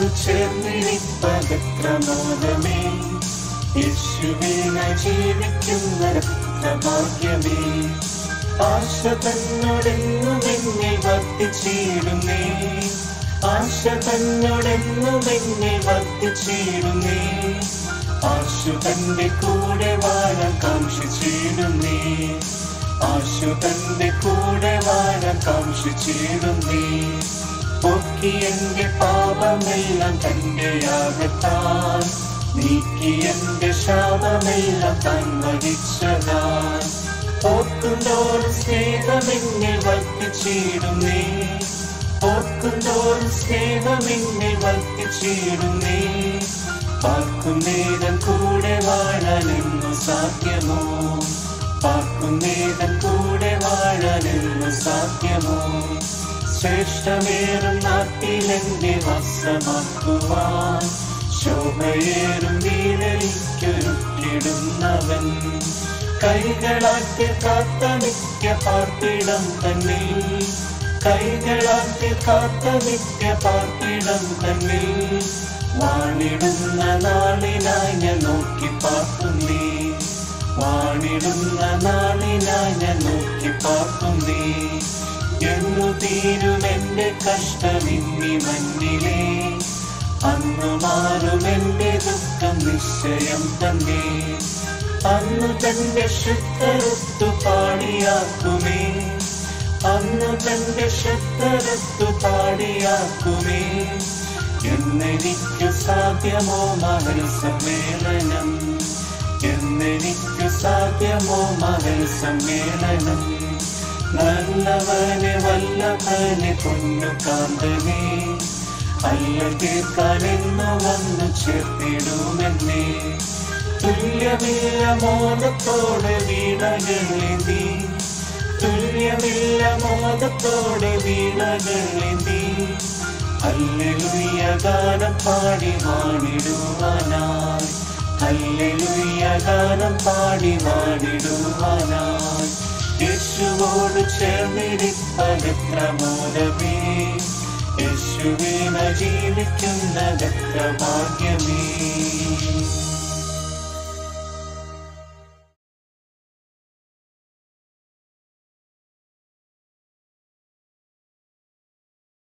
യേശുവോട് ചേർന്നിരിപ്പതെത്ര മോദമേ യേശുവിന ജീവിക്കുന്നതെത്ര ഭാഗ്യമേ ആശ തന്നോടെന്നും എന്നെ വർദ്ധിച്ചിടുന്നേ ആശ തന്നോടെന്നും എന്നെ വർദ്ധിച്ചിടുന്നേ ആശു തന്റെ കൂടെ വാഴാൻ കാക്ഷിച്ചിടുന്നേ ആശു തന്റെ കൂടെ വാഴാൻ കാക്ഷിച്ചിടുന്നേ പൊക്കി എന്റെ പാപമെല്ലാം തന്റെ യാഗത്താൻ നീക്കി എന്റെ ശാപമെല്ലാം താൻ വഹിച്ചതാൻ ഓർക്കുന്തോറും സ്നേഹമെന്നെ വർദ്ധിച്ചിടുന്നേ ഓർക്കുന്തോറും സ്നേഹമെന്നെ വർദ്ധിച്ചിടുന്നേ പാർക്കുന്നേതൻ കൂടെ വാഴാനെന്നു സാധ്യമോ പാർക്കുന്നേതൻ കൂടെ വാഴാനെന്നു സാധ്യമോ ശ്രേഷ്ഠമേറും നാട്ടിലെന്റെ വസ്ത്രമാക്കുവാൻ ശോഭയേറും വീടലിക്കൊരുക്കിടുന്നവൻ കൈകളാക്കി കാത്ത നിത്യ പാർപ്പിടം തന്നെ കൈകളാക്കി കാത്ത നിത്യ പാർപ്പിടം തന്നെ വാണിടുന്ന നാളിനായി ഞാൻ നോക്കി പാർക്കുന്നേ വാണിടുന്ന നാളിനായി ഞാൻ നോക്കി പാർക്കുന്നേ എന്നു തീരും എന്റെ കഷ്ടമിന്നി മഞ്ഞിലേ അന്നു മാറും എന്റെ ദുഃഖം നിശ്ചയം തന്നെ അന്നു തന്റെ ശുദ്ധരത്തു പാടിയാക്കുമേ അന്നു തന്റെ ശുദ്ധരത്തു പാടിയാക്കുമേ എന്നെനിക്ക് സാധ്യമോ മഹൽ സമ്മേളനം എന്നെനിക്ക് സാധ്യമോ മഹൽ സമ്മേളനം നല്ലവനെ വല്ലഭനെ പൊന്നു കാന്തനെ അല്ല തീർക്കാനെന്നു വന്നു ചേർത്തിടുമെന്നെ തുല്യമില്ല മോദത്തോടെ വീണകളേന്തി തുല്യമില്ല മോദത്തോടെ വീണകളേന്തി ഹല്ലേലൂയ ഗാനം പാടി വാണിടുവാനായി ഹല്ലേലൂയ ഗാനം പാടി വാണിടുവാനായി യേശുവോട് ചേർന്നിരിപ്പതെത്ര മോദമേ യേശുവിന ജീവിക്കുന്നതെത്ര ഭാഗ്യം